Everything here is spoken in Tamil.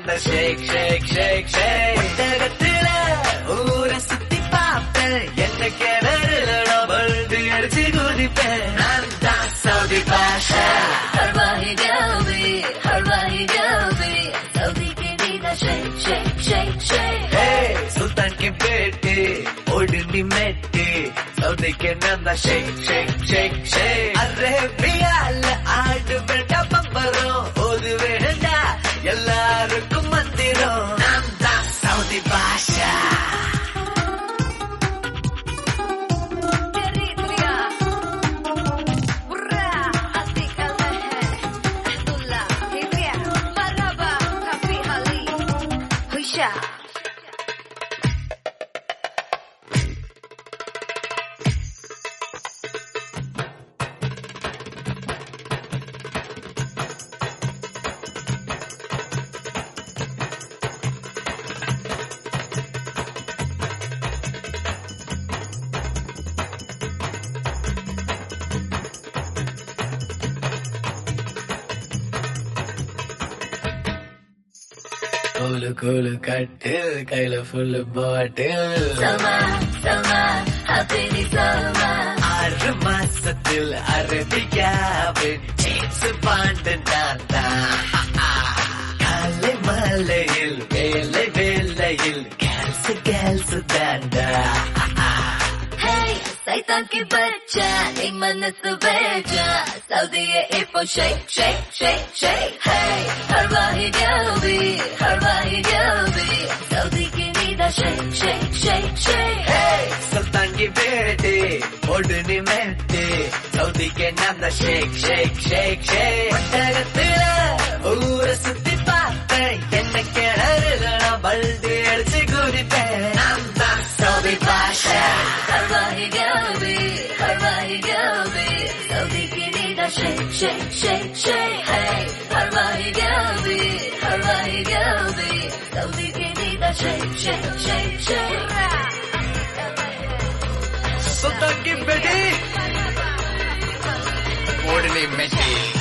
அந்த ஷேக் ஷேக் ஷேக் ஷேக் ஒட்டகத்துல ஊரை சுத்தி பார்ப்பேன் என்ன கிணறுல பல்டி அடிச்சு குதிப்பேன் நான் தான் Saudi Basha Harbahi Delbi, Harbahi Delbi, Saudi की दीदा shake, shake, shake, shake. ஹே சுல்தான் கி பேட்டி ஓடுனி மெட்டி சவுதி கே நந்தா ஷேக் ஷேக் ஷேக் ஷேக் அரேபியால ஆடு வேண்டா பம்பரம் ஓது வேண்டா எல்லாருக்கும் மந்திரம் நான் தான் Saudi Basha Eritrea, Burra, Atik al-Mehe, Ahdullah, Hibria, Maraba, Rafi Ali, Husha. கோலு கோலு கட்டில் கையில full bottle Salma, Salma, Habibie Salma. ஆறு மாசத்தில் அரபியாவின் ஜேம்ஸ் பாண்டு நான் தான் காலை மலையில் வேலை வேலையில் கேல்ஸ் கேல்ஸ் தாண்டா Hey, Satan की बच्चा, एक मन से बेचा, Saudi ये इपो shake, shake, shake, shake. Hey, हर वाही जल्दी, हर वाही जल्दी, Saudi की नीदा shake, shake, shake, shake. Hey, சுல்தாங்கி பேட்டி ஒடுனி மெட்டி சவுதிக்கு நான் தான் ஷேக் ஷேக் ஷேக் ஷேக் ஒட்டகத்துல ஊரை சுத்தி பார்த்தேன் என்ன கிணறுல நான் பல்டி அடிச்சு குதிப்பேன் நான் தான் சவுதி பாஷா हर वाही जल्दी, हर वाही जल्दी, Saudi की नीदा shake, shake, shake, shake. Hey, हर वाही जल्दी, हर वाही जल्दी, Saudi की नीदा shake, shake, shake, shake. சுல்தாங்கி பேட்டி ஒடுனி மெட்டி